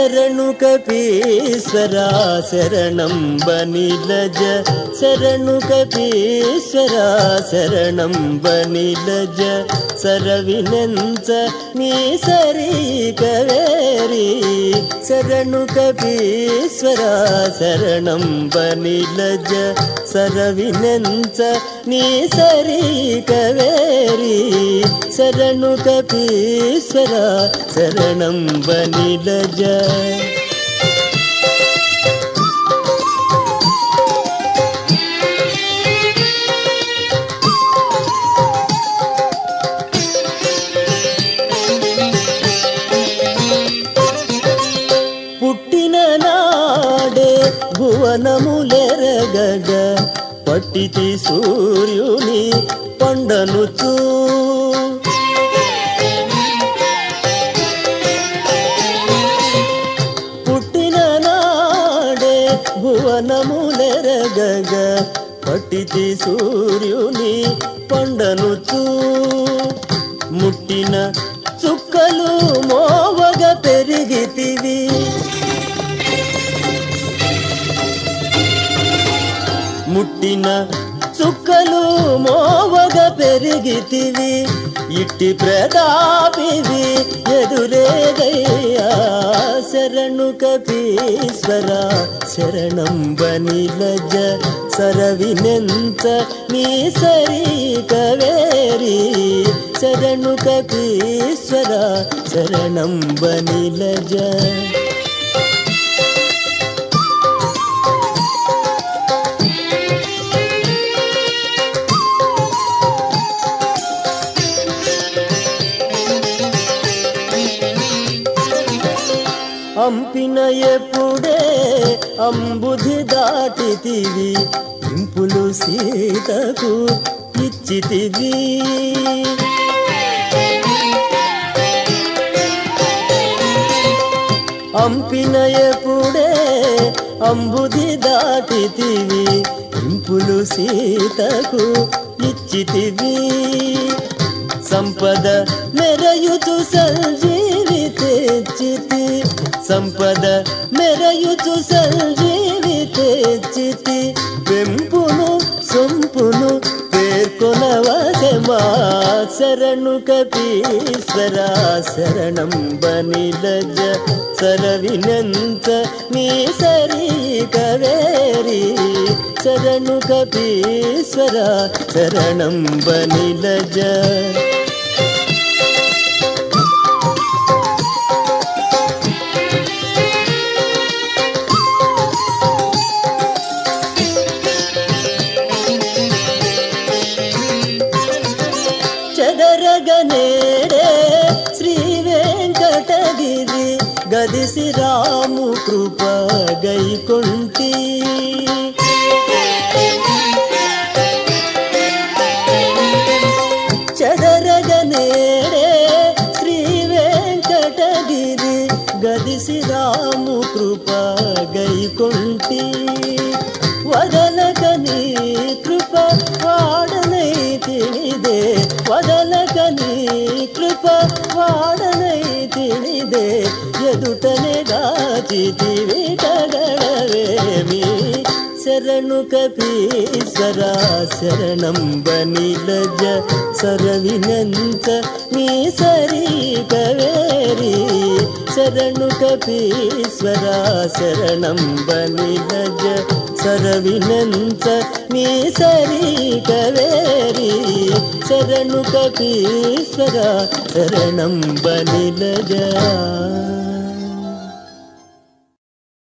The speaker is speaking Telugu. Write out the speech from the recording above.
శరణు కపీశ్వర శరణం బనిలజ శరణు కపీశ్వర శరణం బనిలజ సరవినంచ నీ సరి కవేరి శరణు కపీశ్వర శరణం బనిలజ సరవినంచ నీ సరి కవేరి శరణు కపీశ్వర శరణం బనిలజ పుట్టిన నాడే భువనములెరగగ పట్టితి సూర్యుని పండనుచూ పుట్టిన నాడే భువనములెరగగ పట్టితి సూర్యుని పండనుచూ ముట్టిన చుక్కలు మోవగ పెరిగితివి ముట్టిన చుక్కలు మోవగ పెరిగితివి ఇట్టి ప్రతాపివి ఎదురేగయ్యా శరణు కపీశ్వర శరణం బనిలజ సరవినంత నీ సరి కవేరి శరణు కపీశ్వర శరణం బనిలజ అంపిన ఎప్పుడే అంబుధి దాటితివి ఇంపులు సీతకు ఇచ్చితివి అంపిన ఎప్పుడే అంబుధి దాటితివి ఇంపులు సీతకు ఇచ్చితివి సంపద మెరయుచు సంజీవి తెచ్చితి సంపద మెరయుచు సంజీవి తెచ్చితి పెంపును సొంపును పేర్కొనవసమా శరణు కపీశ్వర శరణం బనిలజ సరవినంత నీ సరి కవేరి శరణు కపీశ్వర శరణం బనిలజ చెదరగనేడే శ్రీ వెంకటగిరి గదిసి రాము కృప గైకుంటి చెదరగనేడే శ్రీ వెంకటగిరి గదిసి రాము కృప గైకుంటి వదలక నీ కృప వాడనై తినిదే వదలక నీ కృప వాడనై తినిదే ఎదుటనే గాచితివి కగడవేమి శరణు కపీశ్వర శరణం బనిలజ సరవినంత నీ సరి కవేరి శరణు కపీశ్వర శరణం బనిలజ సరవినంత నీ సరి కవేరి శరణు కపీశ్వర శరణం బనిలజ